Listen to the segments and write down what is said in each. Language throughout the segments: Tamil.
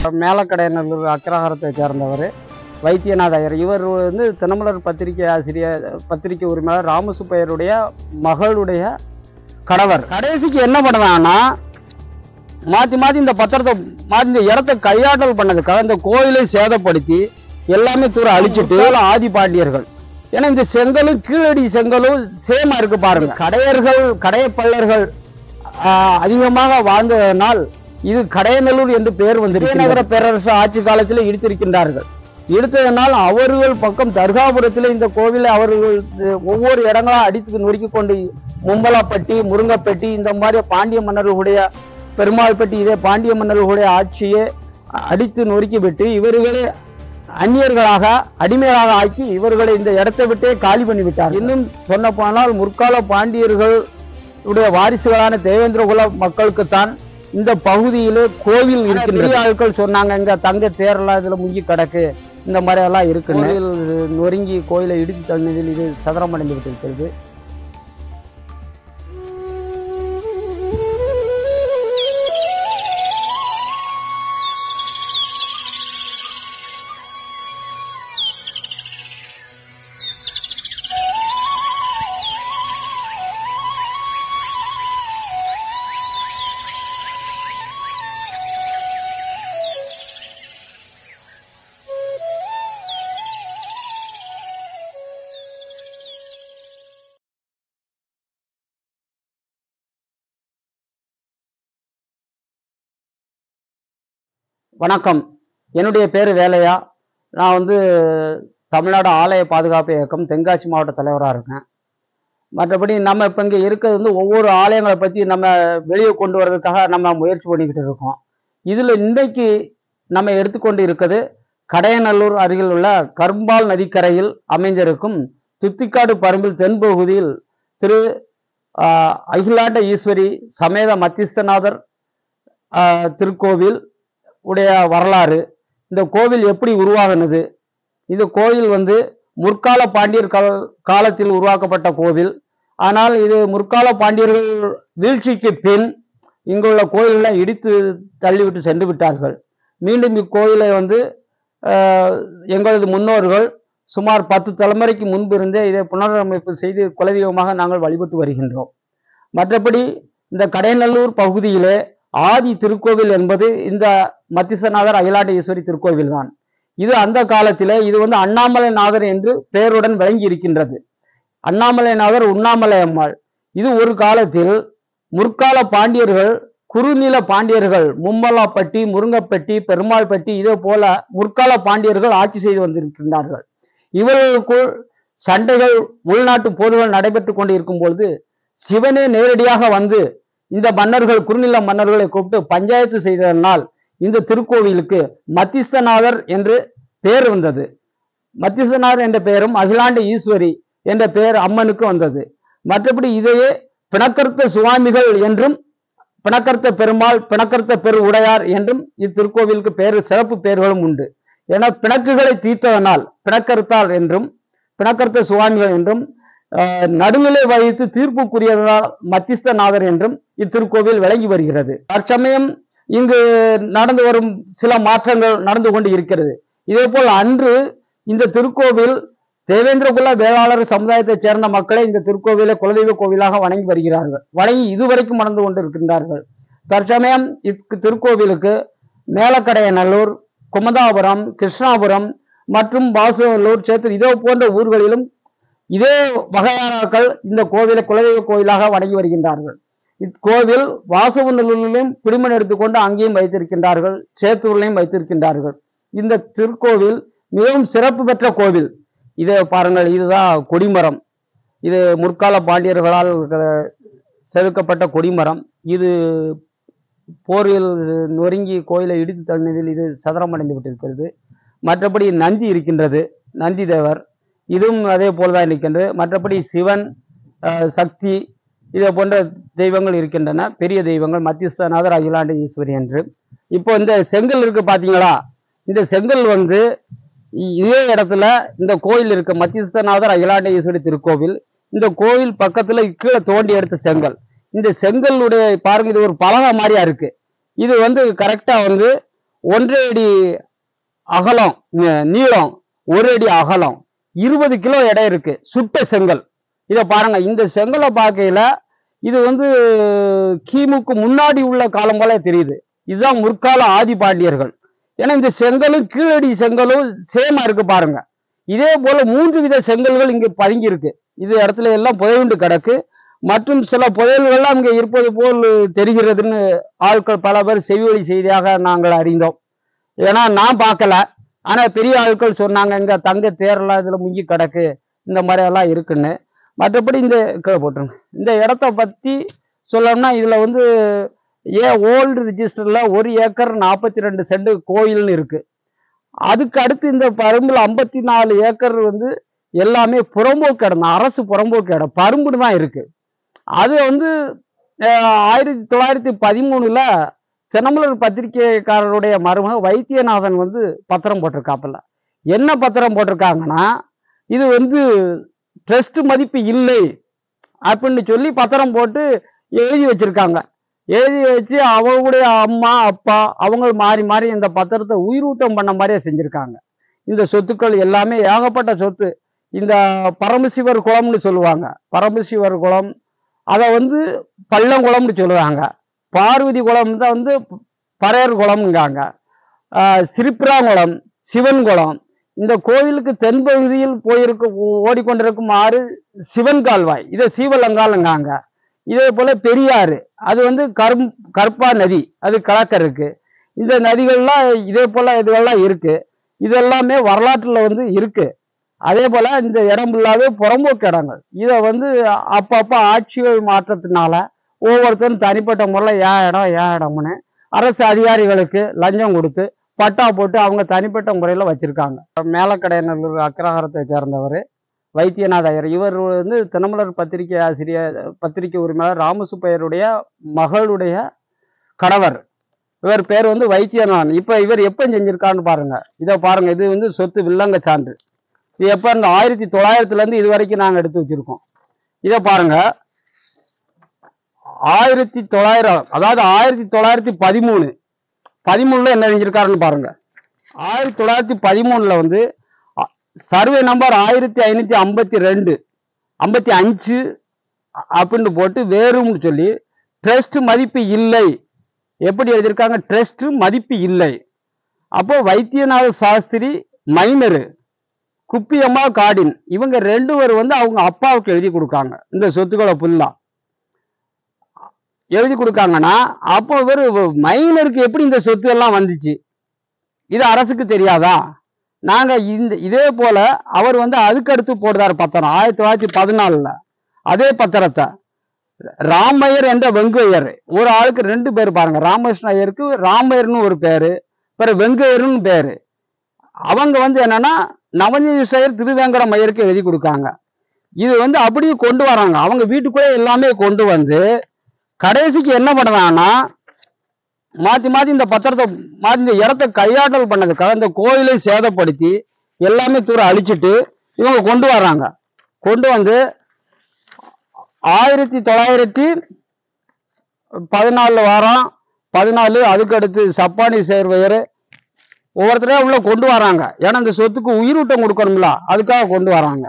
மேலக்கடையநல்லூர் அக்ரஹாரத்தை சேர்ந்தவர் வைத்தியநாத ஐயர் இவர் வந்து தினமலர் பத்திரிகை ஆசிரியர் பத்திரிகை உரிமையாளர் ராமசுப்பையருடைய மகளுடைய கணவர் கடைசிக்கு என்ன பண்ணாங்கன்னா மாற்றி மாற்றி இந்த பத்திரத்தை மாற்றி இந்த இடத்த கையாடல் பண்ணதுக்காக இந்த கோயிலை சேதப்படுத்தி எல்லாமே தூர அழிச்சிட்டு ஆதி பாண்டியர்கள் ஏன்னா இந்த செங்கலும் கீழடி செங்கலும் சேமா இருக்கு பாருங்க கடையர்கள் கடையப்பள்ளர்கள் ஆஹ், அதிகமாக வாழ்ந்ததனால் இது கடையநல்லூர் என்று பெயர் வந்திருக்கு நகர பேரரசு ஆட்சி காலத்தில் இடித்திருக்கின்றார்கள் இடித்ததனால் அவர்கள் பக்கம் தர்காபுரத்தில் இந்த கோவிலை அவர்கள் சி- ஒவ்வொரு இடங்களா அடித்து நொறுக்கி கொண்டு மும்பலாப்பட்டி முருங்கப்பட்டி இந்த மாதிரி பாண்டிய மன்னர்களுடைய பெருமாள்பட்டி இதே பாண்டிய மன்னர்களுடைய ஆட்சியை அடித்து நொறுக்கி விட்டு இவர்களே அந்நியர்களாக அடிமைகளாக ஆக்கி இவர்களை இந்த இடத்தை விட்டே காலி பண்ணி விட்டார் இன்னும் சொல்ல போனால் முற்கால பாண்டியர்கள் உடைய வாரிசுகளான தேவேந்திரகுல மக்களுக்குத்தான் இந்த பகுதியிலே கோவில் இருக்கு பெரிய ஆட்கள் சொன்னாங்க இங்க தங்க தேரெல்லாம் இதுல முங்கி கிடக்கு இந்த மாதிரி எல்லாம் இருக்குன்னு கோவில் நொறுங்கி கோயிலை இடித்து தள்ளினதில் இது சதுரமடைந்து விட்டிருக்கிறது வணக்கம் என்னுடைய பேர் வேலையா நான் வந்து தமிழ்நாடு ஆலய பாதுகாப்பு இயக்கம் தென்காசி மாவட்ட தலைவராக இருக்கேன் மற்றபடி நம்ம இப்போ இங்கே இருக்கிறது வந்து ஒவ்வொரு ஆலயங்களை பற்றி நம்ம வெளியே கொண்டு வர்றதுக்காக நம்ம முயற்சி பண்ணிக்கிட்டு இருக்கோம் இதில் இன்றைக்கு நம்ம எடுத்துக்கொண்டு இருக்கிறது கடையநல்லூர் அருகில் உள்ள கரும்பால் நதிக்கரையில் அமைந்திருக்கும் துத்திக்காடு பரம்பில் தென்பகுதியில் திரு ஆஹ், அகிலாண்ட ஈஸ்வரி சமேத மத்திஸ்தநாதர் ஆஹ், திருக்கோவில் உடைய வரலாறு இந்த கோவில் எப்படி உருவாகினது இந்த கோவில் வந்து முற்கால பாண்டியர் கால காலத்தில் உருவாக்கப்பட்ட கோவில் ஆனால் இது முற்கால பாண்டியர்கள் வீழ்ச்சிக்கு பின் இங்குள்ள கோயில்களை இடித்து தள்ளிவிட்டு சென்று விட்டார்கள் மீண்டும் இக்கோயிலை வந்து ஆஹ், எங்களது முன்னோர்கள் சுமார் பத்து தலைமுறைக்கு முன்பு இருந்தே இதை புனரமைப்பு செய்து குலதெய்வமாக நாங்கள் வழிபட்டு வருகின்றோம் மற்றபடி இந்த கடையநல்லூர் பகுதியிலே ஆதி திருக்கோவில் என்பது இந்த மத்திசநாதர் அகிலாண்ட ஈஸ்வரி திருக்கோவில் தான் இது அந்த காலத்திலே இது வந்து அண்ணாமலைநாதர் என்று பெயருடன் விளங்கி இருக்கின்றது அண்ணாமலைநாதர் உண்ணாமலை அம்மாள் இது ஒரு காலத்தில் முற்கால பாண்டியர்கள் குறுநில பாண்டியர்கள் மும்மலாப்பட்டி முருங்கப்பட்டி பெருமாள்பட்டி இதே போல முற்கால பாண்டியர்கள் ஆட்சி செய்து வந்திருக்கின்றார்கள் இவர்களுக்குள் சண்டைகள் உள்நாட்டு போர்கள் நடைபெற்று கொண்டு இருக்கும் பொழுது சிவனே நேரடியாக வந்து இந்த மன்னர்கள் குறுநில மன்னர்களை கூப்பிட்டு பஞ்சாயத்து செய்ததனால் இந்த திருக்கோவிலுக்கு மத்திஸ்தநாதர் என்று பெயர் வந்தது மத்திஸ்தநாதர் என்ற பெயரும் அகிலாண்ட ஈஸ்வரி என்ற பெயர் அம்மனுக்கு வந்தது மற்றபடி இதையே பிணக்கர்த்த சுவாமிகள் என்றும் பிணக்கர்த்த பெருமாள் பிணக்கர்த்த பெரு உடையார் என்றும் இத்திருக்கோவிலுக்கு பேர் சிறப்பு பெயர்களும் உண்டு ஏன்னா பிணக்குகளை தீர்த்ததனால் பிணக்கர்த்தார் என்றும் பிணக்கர்த்த சுவாமிகள் என்றும் ஆஹ், நடுநிலை வகித்து தீர்ப்புக்குரியதனால் மத்திஸ்தநாதர் என்றும் இத்திருக்கோவில் விளங்கி வருகிறது தற்சமயம் இங்கு நடந்து வரும் சில மாற்றங்கள் நடந்து கொண்டு இருக்கிறது இதேபோல் அன்று இந்த திருக்கோவில் தேவேந்திரகுல வேளாளர் சமுதாயத்தைச் சேர்ந்த மக்களை இந்த திருக்கோவிலை குலதெய்வ கோவிலாக வணங்கி வருகிறார்கள் வணங்கி இதுவரைக்கும் நடந்து கொண்டு இருக்கின்றார்கள் தற்சமயம் இத் திருக்கோவிலுக்கு மேலக்கடையநல்லூர் குமதாபுரம் கிருஷ்ணாபுரம் மற்றும் பாசுவல்லூர் சேத்தூர் இதோ போன்ற ஊர்களிலும் இதே வகையானாக்கள் இந்த கோவிலை குலதெய்வ கோவிலாக வணங்கி வருகின்றார்கள் இக்கோவில் வாசவநல்லூரிலும் பிடிமன் எடுத்துக்கொண்டு அங்கேயும் வைத்திருக்கின்றார்கள் சேத்தூர்லையும் வைத்திருக்கின்றார்கள் இந்த திருக்கோவில் மிகவும் சிறப்பு பெற்ற கோவில் இதை பாருங்கள் இதுதான் கொடிமரம் இது முற்கால பாண்டியர்களால் அஹ், செதுக்கப்பட்ட கொடிமரம் இது போரில் நொறுங்கி கோயிலை இடித்து தள்ளினதில் இது சதுரமடைந்து விட்டிருக்கிறது மற்றபடி நந்தி இருக்கின்றது நந்தி தேவர் இதுவும் அதே போலதான் இருக்கின்றது மற்றபடி சிவன் அஹ், சக்தி இதே போன்ற தெய்வங்கள் இருக்கின்றன பெரிய தெய்வங்கள் மத்தியஸ்தநாதர் அகிலாண்ட ஈஸ்வரி என்று இப்போ இந்த செங்கல் இருக்கு பாத்தீங்களா இந்த செங்கல் வந்து இ- இதே இடத்துல இந்த கோயில் இருக்கு மத்தியஸ்தநாதர் அகிலாண்ட ஈஸ்வரி திருக்கோவில் இந்த கோவில் பக்கத்துல கீழே தோண்டி எடுத்த செங்கல் இந்த செங்கலுடைய பாருங்க இது ஒரு பலகை மாதிரியா இருக்கு இது வந்து கரெக்டா வந்து ஒன்றரை அடி அகலம் ந- நீளம் ஒரு அடி அகலம் இருபது கிலோ எடை இருக்கு சுட்ட செங்கல் இதை பாருங்க இந்த செங்கலை பார்க்கையில இது வந்து கிமுக்கு முன்னாடி உள்ள காலம் போல தெரியுது இதுதான் முற்கால ஆதி பாண்டியர்கள் ஏன்னா இந்த செங்கலும் கீழடி செங்கலும் சேமா இருக்கு பாருங்க இதே போல மூன்று வித செங்கல்கள் இங்க பதுங்கி இருக்கு இது இடத்துல எல்லாம் புதையுண்டு கிடக்கு மற்றும் சில புதையல்கள்லாம் இங்க இருப்பது போல் தெரிகிறதுன்னு ஆட்கள் பல பேர் செவிவழி செய்தியாக நாங்கள் அறிந்தோம் ஏன்னா நான் பார்க்கல ஆனா பெரிய ஆட்கள் சொன்னாங்க இங்க தங்க தேரெல்லாம் இதுல முங்கி கிடக்கு இந்த மாதிரி எல்லாம் இருக்குன்னு மற்றபடி இந்த கீழே போட்டுருங்க இந்த இடத்த பத்தி சொல்லணும்னா இதுல வந்து ஏன் ஓல்டு ரிஜிஸ்டர்ல ஒரு ஏக்கர் நாற்பத்தி ரெண்டு சென்ட் கோயில்னு இருக்கு அதுக்கு அடுத்து இந்த பரும்புல ஐம்பத்தி நாலு ஏக்கர் வந்து எல்லாமே புறம்போக்கு இடம் தான் அரசு புறம்போக்கு இடம் பரும்புன்னு தான் இருக்கு அது வந்து அஹ், ஆயிரத்தி தொள்ளாயிரத்தி பதிமூணுல தினமலர் பத்திரிகைக்காரருடைய மருமக வைத்தியநாதன் வந்து பத்திரம் போட்டிருக்காப்புல என்ன பத்திரம் போட்டிருக்காங்கன்னா இது வந்து ட்ரஸ்ட் மதிப்பு இல்லை அப்படின்னு சொல்லி பத்திரம் போட்டு எழுதி வச்சிருக்காங்க எழுதி வச்சு அவங்களுடைய அம்மா அப்பா அவங்க மாறி மாறி இந்த பத்திரத்தை உயிரூட்டம் பண்ண மாதிரியே செஞ்சிருக்காங்க இந்த சொத்துக்கள் எல்லாமே ஏகப்பட்ட சொத்து இந்த பரமசிவர் குளம்னு சொல்லுவாங்க பரமசிவர் குளம் அதை வந்து பள்ளங்குளம்னு சொல்லுவாங்க பார்வதி குளம் தான் வந்து பறையர் குளம்ங்காங்க ஆஹ் சிரிப்பிராங்குளம் சிவன் குளம் இந்த கோயிலுக்கு தென்பகுதியில் போயிருக்க ஓடிக்கொண்டிருக்கும் ஆறு சிவன் கால்வாய் இதை சீவலங்காலங்காங்க இதே போல பெரியாறு அது வந்து கரும் கருப்பா நதி அது கலக்கருக்கு இந்த நதிகள்லாம் இதே போல இதுகள்லாம் இருக்கு இதெல்லாமே வரலாற்றுல வந்து இருக்கு அதே போல இந்த இடம் ஃபுல்லாவே புறம்போக்கு இடங்கள் இதை வந்து அப்பப்போ ஆட்சிகள் மாற்றத்தினால ஒவ்வொருத்தரும் தனிப்பட்ட முறையில் ஏன் இடம் ஏன் இடம்னு அரசு அதிகாரிகளுக்கு லஞ்சம் கொடுத்து பட்டா போட்டு அவங்க தனிப்பட்ட முறையில் வச்சிருக்காங்க மேலக்கடையநல்லூர் அக்ரஹாரத்தை சேர்ந்தவர் வைத்தியநாத ஐயர் இவர் வந்து தினமலர் பத்திரிகை ஆசிரியர் பத்திரிகை உரிமையாளர் ராமசுப்பையருடைய மகளுடைய கணவர் இவர் பேர் வந்து வைத்தியநாதன் இப்போ இவர் எப்போ செஞ்சிருக்கான்னு பாருங்க இதை பாருங்க இது வந்து சொத்து வில்லங்க சான்று இது எப்போ இந்த ஆயிரத்தி தொள்ளாயிரத்துல இருந்து இது வரைக்கும் நாங்கள் எடுத்து வச்சிருக்கோம் இதை பாருங்க ஆயிரத்தி தொள்ளாயிரம் அதாவது ஆயிரத்தி தொள்ளாயிரத்தி பதிமூணு பதிமூணுல என்ன செஞ்சிருக்காருன்னு பாருங்க ஆயிரத்தி தொள்ளாயிரத்தி பதிமூணுல வந்து அ- சர்வே நம்பர் ஆயிரத்தி ஐநூத்தி ஐம்பத்தி ரெண்டு ஐம்பத்தி அஞ்சு அ- அப்படின்னு போட்டு வேறும்னு சொல்லி ட்ரஸ்ட் மதிப்பு இல்லை எப்படி எழுதியிருக்காங்க ட்ரஸ்ட் மதிப்பு இல்லை அப்போ வைத்தியநாத சாஸ்திரி மைனரு குப்பியம்மா காடின் இவங்க ரெண்டு பேர் வந்து அவங்க அப்பாவுக்கு எழுதி கொடுக்காங்க இந்த சொத்துக்களை ஃபுல்லா எழுதி கொடுக்காங்கன்னா அப்போ இவர் மைனருக்கு எப்படி இந்த சொத்து எல்லாம் வந்துச்சு இது அரசுக்கு தெரியாதா நாங்க இந்த இதே போல அவர் வந்து அதுக்கு அடுத்து போடுறாரு பத்திரம் ஆயிரத்தி தொள்ளாயிரத்தி பதினாலுல அதே பத்திரத்தை ராமையர் என்ற வெங்கையர் ஒரு ஆளுக்கு ரெண்டு பேர் பாருங்க ராமகிருஷ்ண ஐயருக்கு ராமையர்னு ஒரு பேரு பிறகு வெங்கையர்னு பேரு அவங்க வந்து என்னன்னா நவநீதேஸ்வரர் திருவேங்கடம் ஐயருக்கு எழுதி கொடுக்காங்க இது வந்து அப்படியே கொண்டு வராங்க அவங்க வீட்டுக்குள்ளே எல்லாமே கொண்டு வந்து கடைசிக்கு என்ன பண்ணுறாங்கன்னா மாத்தி மாத்தி இந்த பத்திரத்தை மாத்தி இந்த இடத்த கையாடல் பண்ணதுக்காக இந்த கோயிலை சேதப்படுத்தி எல்லாமே தூரம் அழிச்சிட்டு இவங்க கொண்டு வர்றாங்க கொண்டு வந்து ஆயிரத்தி தொள்ளாயிரத்தி பதினாலுல வாரம் பதினாலு அதுக்கு அடுத்து சப்பானி சேர்வையர் ஒவ்வொருத்தரையும் உள்ள கொண்டு வராங்க ஏன்னா இந்த சொத்துக்கு உயிரூட்டம் கொடுக்கணும்ல அதுக்காக கொண்டு வராங்க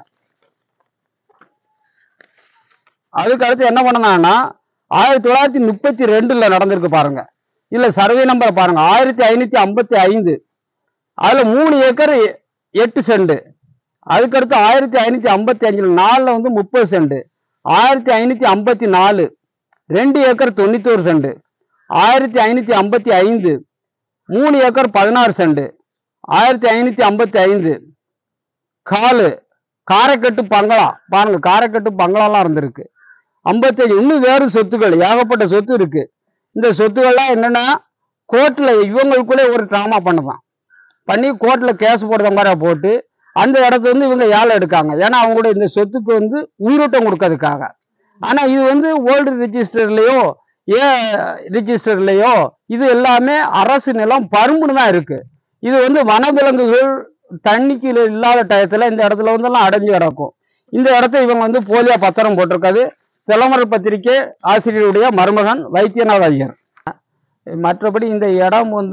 அதுக்கு அடுத்து என்ன பண்ணனாங்கன்னா ஆயிரத்தி தொள்ளாயிரத்தி முப்பத்தி ரெண்டுல நடந்திருக்கு பாருங்க இல்ல சர்வே நம்பர் பாருங்க ஆயிரத்தி ஐநூத்தி ஐம்பத்தி ஐந்து அதுல மூணு ஏக்கர் எ- எட்டு சென்ட் அதுக்கடுத்து ஆயிரத்தி ஐநூத்தி ஐம்பத்தி அஞ்சுல நாலுல வந்து முப்பது சென்ட் ஆயிரத்தி ஐநூத்தி ஐம்பத்தி நாலு ரெண்டு ஏக்கர் தொண்ணூத்தோரு சென்ட் ஆயிரத்தி ஐநூத்தி ஐம்பத்தி ஐந்து மூணு ஏக்கர் பதினாறு சென்ட் ஆயிரத்தி ஐநூத்தி ஐம்பத்தி ஐந்து காலு காரைக்கட்டு பங்களா பாருங்க காரைக்கட்டு பங்களாலாம் இருந்திருக்கு ஐம்பத்தஞ்சு இன்னும் வேறு சொத்துக்கள் ஏகப்பட்ட சொத்து இருக்கு இந்த சொத்துக்கள்லாம் என்னன்னா கோர்ட்ல இவங்களுக்குள்ளே ஒரு ட்ராமா பண்ணுதான் பண்ணி கோர்ட்ல கேஸ் போடுற மாதிரி போட்டு அந்த இடத்த வந்து இவங்க ஏழை எடுக்காங்க ஏன்னா அவங்களுடைய இந்த சொத்துக்கு வந்து உயிரோட்டம் கொடுக்கறதுக்காக ஆனா இது வந்து ஓல்டு ரிஜிஸ்டர்லயோ ஏ ரிஜிஸ்டர்லயோ இது எல்லாமே அரசு நிலம் பரும்புன்னு தான் இருக்கு இது வந்து வனவிலங்குகள் தண்ணிக்கு இல்லாத டயத்துல இந்த இடத்துல வந்து எல்லாம் அடைஞ்சு கிடக்கும் இந்த இடத்த இவங்க வந்து போலியா பத்திரம் போட்டிருக்காது திலமர் பத்திரிகை ஆசிரியருடைய மருமகன் வைத்தியநாத ஐயர் மற்றபடி இந்த இடம் வந்து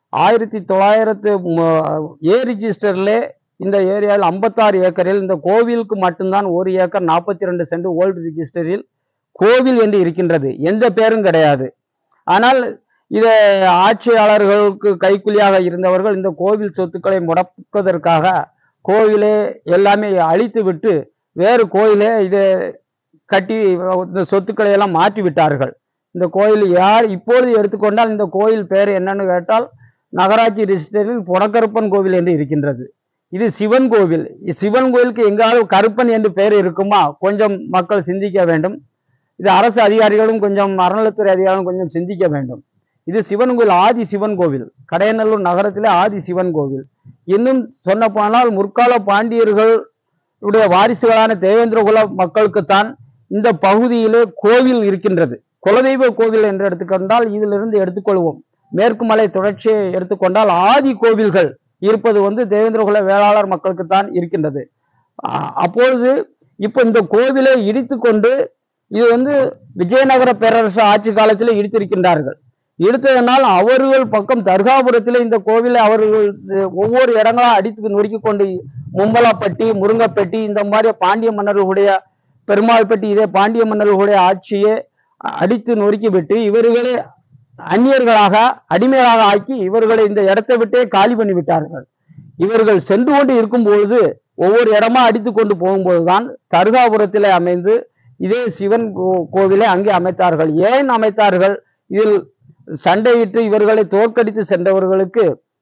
ஆயிரத்தி தொள்ளாயிரத்து ஏ ரிஜிஸ்டர்ல இந்த ஏரியாவில் ஐம்பத்தாறு ஏக்கரில் இந்த கோவிலுக்கு மட்டும்தான் ஒரு ஏக்கர் நாற்பத்தி ரெண்டு சென்ட் ஓல்டு ரிஜிஸ்டரில் கோவில் என்று இருக்கின்றது எந்த பேரும் கிடையாது ஆனால் இதை ஆட்சியாளர்களுக்கு கைக்கூலியாக இருந்தவர்கள் இந்த கோவில் சொத்துக்களை முடக்குவதற்காக கோவிலே எல்லாமே அழித்து விட்டு வேறு கோயிலே இதை கட்டி இந்த சொத்துக்களை எல்லாம் மாற்றி விட்டார்கள் இந்த கோயில் யார் இப்பொழுது எடுத்துக்கொண்டால் இந்த கோயில் பேர் என்னன்னு கேட்டால் நகராட்சி ரிஜிஸ்டரில் புறக்கருப்பன் கோவில் என்று இருக்கின்றது இது சிவன் கோவில் சிவன் கோயிலுக்கு எங்காவது கருப்பன் என்று பெயர் இருக்குமா கொஞ்சம் மக்கள் சிந்திக்க வேண்டும் இது அரசு அதிகாரிகளும் கொஞ்சம் அறநிலைத்துறை அதிகாரிகளும் கொஞ்சம் சிந்திக்க வேண்டும் இது சிவன் கோவில் ஆதி சிவன் கோவில் கடையநல்லூர் நகரத்திலே ஆதி சிவன் கோவில் இன்னும் சொன்ன போனால் முற்கால பாண்டியர்களுடைய வாரிசுகளான தேவேந்திரகுல மக்களுக்குத்தான் இந்த பகுதியிலே கோவில் இருக்கின்றது குலதெய்வ கோவில் என்று எடுத்துக்கொண்டால் இதிலிருந்து எடுத்துக்கொள்வோம் மேற்கு மலை தொடர்ச்சியை எடுத்துக்கொண்டால் ஆதி கோவில்கள் இருப்பது வந்து தேவேந்திரகுல வேளாளர் மக்களுக்குத்தான் இருக்கின்றது அ- அப்பொழுது இப்போ இந்த கோவிலை இடித்து கொண்டு இது வந்து விஜயநகர பேரரசு ஆட்சி காலத்தில் இடித்திருக்கின்றார்கள் இடித்ததனால் அவர்கள் பக்கம் தர்காபுரத்தில் இந்த கோவிலை அவர்கள் சி- ஒவ்வொரு இடங்களா அடித்து நொறுக்கி கொண்டு மும்பலாப்பட்டி முருங்கப்பட்டி இந்த மாதிரி பாண்டிய மன்னர்களுடைய பெருமாள்பட்டி இதே பாண்டிய மன்னர்களுடைய ஆட்சியை அ- அடித்து நொறுக்கி விட்டு இவர்களே அந்நியர்களாக அடிமைகளாக ஆக்கி இவர்களை இந்த இடத்தை விட்டே காலி பண்ணி விட்டார்கள் இவர்கள் சென்று கொண்டு இருக்கும் பொழுது ஒவ்வொரு இடமா அடித்து கொண்டு போகும்போதுதான் தருகாபுரத்திலே அமைந்து இதே சிவன் கோ- கோவிலை அங்கே அமைத்தார்கள் ஏன் அமைத்தார்கள் இதில் சண்டையிட்டு இவர்களை தோற்கடித்து சென்றவர்களுக்கு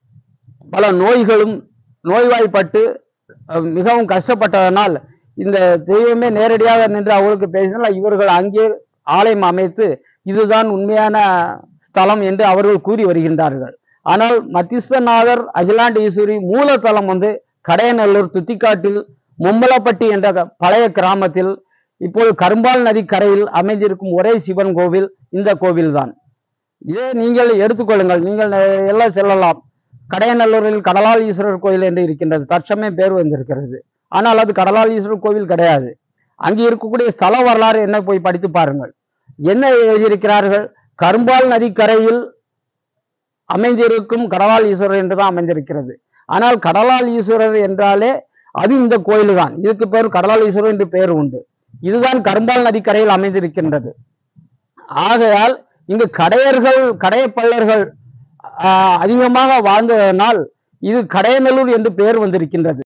பல நோய்களும் நோய்வாய்ப்பட்டு அஹ், மிகவும் கஷ்டப்பட்டதனால் இந்த தெய்வமே நேரடியாக நின்று அவர்களுக்கு பேசினால் இவர்கள் அங்கே ஆலயம் அமைத்து இதுதான் உண்மையான ஸ்தலம் என்று அவர்கள் கூறி வருகின்றார்கள் ஆனால் மத்திஸ்தநாதர் அகிலாண்ட ஈஸ்வரி மூலத்தலம் வந்து கடையநல்லூர் துத்திக்காட்டில் மும்பலப்பட்டி என்ற க- பழைய கிராமத்தில் இப்போது கரும்பால் நதி கரையில் அமைந்திருக்கும் ஒரே சிவன் கோவில் இந்த கோவில்தான் இதே நீங்கள் எடுத்துக்கொள்ளுங்கள் நீங்கள் நெ- எல்லாம் செல்லலாம் கடையநல்லூரில் கடலால் ஈஸ்வரர் கோயில் என்று இருக்கின்றது தற்சமயம் பேர் வந்திருக்கிறது ஆனால் அது கடலால் ஈஸ்வரர் கோவில் கிடையாது அங்கே இருக்கக்கூடிய ஸ்தல வரலாறு என்ன போய் படித்து பாருங்கள் என்ன எழுதியிருக்கிறார்கள் கரும்பால் நதி கரையில் அமைந்திருக்கும் கடலால் ஈஸ்வரர் என்றுதான் அமைந்திருக்கிறது ஆனால் கடலால் ஈஸ்வரர் என்றாலே அது இந்த கோயில் தான் இதுக்கு பேர் கடலால் ஈஸ்வரர் என்று பெயர் உண்டு இதுதான் கரும்பால் நதிக்கரையில் அமைந்திருக்கின்றது ஆகையால் இங்கு கடையர்கள் கடையப்பள்ளர்கள் ஆஹ், அதிகமாக வாழ்ந்ததனால் இது கடையநல்லூர் என்று பெயர் வந்திருக்கின்றது